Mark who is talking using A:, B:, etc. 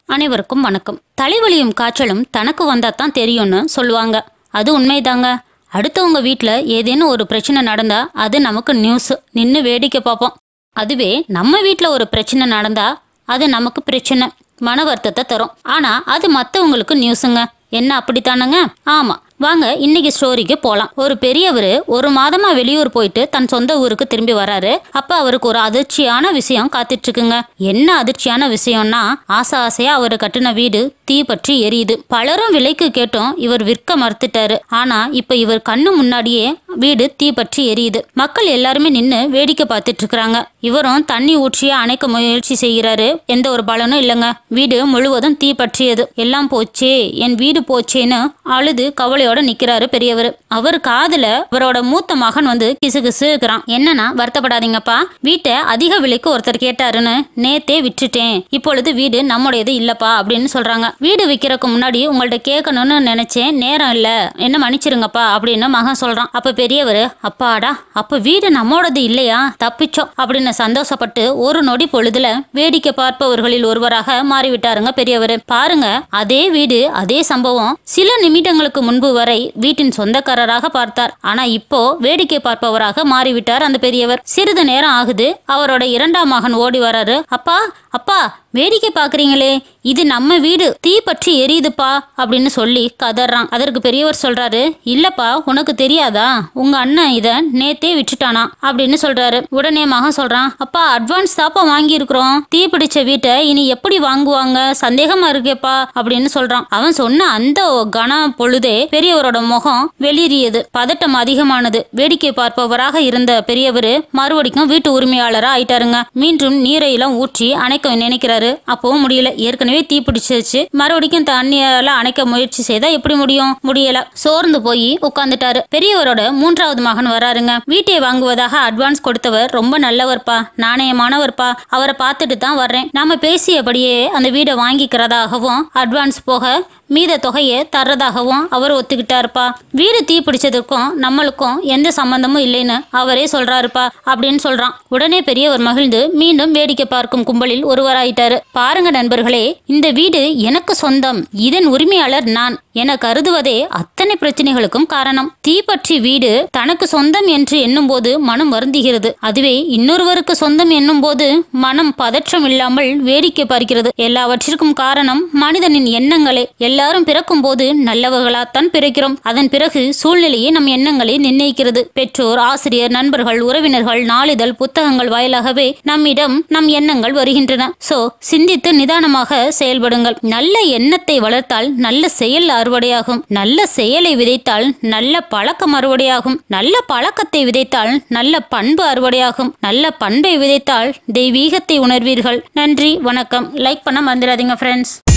A: அனைவருக்கும் வணக்கம் தலைவலியும் காய்ச்சலும் தனக்கு வந்தா தான் தெரியும்னு சொல்லுவாங்க அது உண்மைதாங்க அடுத்தவங்க வீட்டில் ஏதேனும் ஒரு பிரச்சனை நடந்தா அது நமக்கு நியூஸ் நின்று வேடிக்கை பார்ப்போம் அதுவே நம்ம வீட்டில் ஒரு பிரச்சனை நடந்தா அது நமக்கு பிரச்சனை மன வருத்தத்தை தரும் ஆனா அது மற்றவங்களுக்கு நியூஸுங்க என்ன அப்படித்தானங்க ஆமா வாங்க இன்னைக்கு ஸ்டோரிக்கு போலாம் ஒரு பெரியவர் ஒரு மாதமா வெளியூர் போயிட்டு தன் சொந்த ஊருக்கு திரும்பி வராரு அப்ப அவருக்கு ஒரு அதிர்ச்சியான விஷயம் காத்துட்டு இருக்குங்க என்ன அதிர்ச்சியான விஷயம்னா ஆசை ஆசையா அவர் கட்டின வீடு தீ பற்றி எரியுது பலரும் விலைக்கு கேட்டோம் இவர் விற்க மறுத்துட்டாரு ஆனா இப்ப இவர் கண்ணு முன்னாடியே வீடு தீ பற்றி எரியுது மக்கள் எல்லாருமே நின்னு வேடிக்கை பார்த்துட்டு இருக்காங்க இவரும் தண்ணி ஊற்றியே அணைக்க முயற்சி செய்கிறாரு எந்த ஒரு பலனும் இல்லைங்க வீடு முழுவதும் தீ பற்றியது எல்லாம் போச்சே என் வீடு போச்சேன்னு அழுது கவலையோட நிக்கிறாரு பெரியவர் அவர் காதுல அவரோட மூத்த மகன் வந்து கிசு கிசு இருக்கிறான் என்னன்னா வருத்தப்படாதீங்கப்பா வீட்டை அதிக விலைக்கு ஒருத்தர் கேட்டாருன்னு நேத்தே விற்றுட்டேன் இப்பொழுது வீடு நம்முடையது இல்லப்பா அப்படின்னு சொல்றாங்க வீடு விற்கிறதுக்கு முன்னாடி உங்கள்ட்ட கேட்கணும்னு நினைச்சேன் நேரம் இல்ல என்ன மன்னிச்சிருங்கப்பா அப்படின்னு மகன் சொல்றான் அப்ப பெரியவர் அப்பாடா அப்ப வீடு நம்மோடது இல்லையா தப்பிச்சோம் அப்படின்னு சந்தோஷப்பட்டு ஒரு நொடி பொழுதுல வேடிக்கை பார்ப்பவர்களில் ஒருவராக மாறிவிட்டாருங்க பெரியவர் பாருங்க அதே வீடு அதே சம்பவம் சில நிமிடங்களுக்கு முன்பு வரை வீட்டின் சொந்தக்காரராக பார்த்தார் ஆனா இப்போ வேடிக்கை பார்ப்பவராக மாறிவிட்டார் அந்த பெரியவர் சிறிது நேரம் ஆகுது அவரோட இரண்டாம் மகன் ஓடி வராரு அப்பா அப்பா வேடிக்கை பாக்குறீங்களே இது நம்ம வீடு தீ பற்றி எரியுதுப்பா அப்படின்னு சொல்லி கதறான் அதற்கு பெரியவர் சொல்றாரு இல்லப்பா உனக்கு தெரியாதா உங்க அண்ணன் இத நேத்தே விட்டுட்டானா அப்படின்னு சொல்றாரு உடனே மகன் சொல்றான் அப்பா அட்வான்ஸ் தாப்பா வாங்கி இருக்கிறோம் தீ பிடிச்ச வீட்டை இனி எப்படி வாங்குவாங்க சந்தேகமா இருக்கேப்பா அப்படின்னு சொல்றான் அவன் சொன்ன அந்த கன பொழுதே பெரியவரோட முகம் வெளியேறியது பதட்டம் அதிகமானது வேடிக்கை பார்ப்பவராக இருந்த பெரியவர் மறுபடிக்கும் வீட்டு உரிமையாளரா ஆயிட்டாருங்க மீண்டும் நீரை எல்லாம் ஊற்றி அணைக்க நினைக்கிறாரு அப்பவும் முடியல ஏற்கனவே தீ பிடிச்சிருச்சு மறுபடியும் தண்ணியால அணைக்க முயற்சி செய்தா எப்படி முடியும் முடியல சோர்ந்து போய் உட்கார்ந்துட்டாரு பெரியவரோட மூன்றாவது மகன் வராருங்க வீட்டை வாங்குவதாக அட்வான்ஸ் கொடுத்தவர் ரொம்ப நல்லவர்ப்பா நாணயமானவர்ப்பா அவரை பார்த்துட்டு தான் வர்றேன் நாம பேசியபடியே அந்த வீடை வாங்கிக்கிறதாகவும் அட்வான்ஸ் போக மீத தொகையை தர்றதாகவும் அவர் ஒத்துக்கிட்டாருப்பா வீடு தீ பிடிச்சதுக்கும் நம்மளுக்கும் எந்த சம்பந்தமும் இல்லைன்னு அவரே சொல்றாருப்பா அப்படின்னு சொல்றான் உடனே பெரியவர் மகிழ்ந்து மீண்டும் வேடிக்கை பார்க்கும் கும்பலில் ஒருவராயிட்டாரு பாருங்க நண்பர்களே இந்த வீடு எனக்கு சொந்தம் இதன் உரிமையாளர் நான் என கருதுவதே அத்தனை பிரச்சனைகளுக்கும் காரணம் தீப்பற்றி வீடு தனக்கு சொந்தம் என்று எண்ணும்போது மனம் வருந்துகிறது அதுவே இன்னொருவருக்கு சொந்தம் எண்ணும்போது மனம் பதற்றம் இல்லாமல் வேடிக்கை பார்க்கிறது எல்லாவற்றிற்கும் காரணம் மனிதனின் எண்ணங்களே எல்லாரும் பிறக்கும் போது நல்லவர்களாத்தான் பிறக்கிறோம் அதன் பிறகு சூழ்நிலையே நம் எண்ணங்களை நிர்ணயிக்கிறது பெற்றோர் ஆசிரியர் நண்பர்கள் உறவினர்கள் நாளிதழ் புத்தகங்கள் வாயிலாகவே நம்மிடம் நம் எண்ணங்கள் வருகின்றன சோ சிந்தித்து நிதானமாக செயல்படுங்கள் நல்ல எண்ணத்தை வளர்த்தால் நல்ல செயல் அறுவடையாகும் நல்ல செயலை விதைத்தால் நல்ல பழக்கம் அறுவடையாகும் நல்ல பழக்கத்தை விதைத்தால் நல்ல பண்பு அறுவடையாகும் நல்ல பண்பை விதைத்தால் தெய்வீகத்தை உணர்வீர்கள் நன்றி வணக்கம் லைக் பண்ண மறந்துடாதீங்க ஃப்ரெண்ட்ஸ்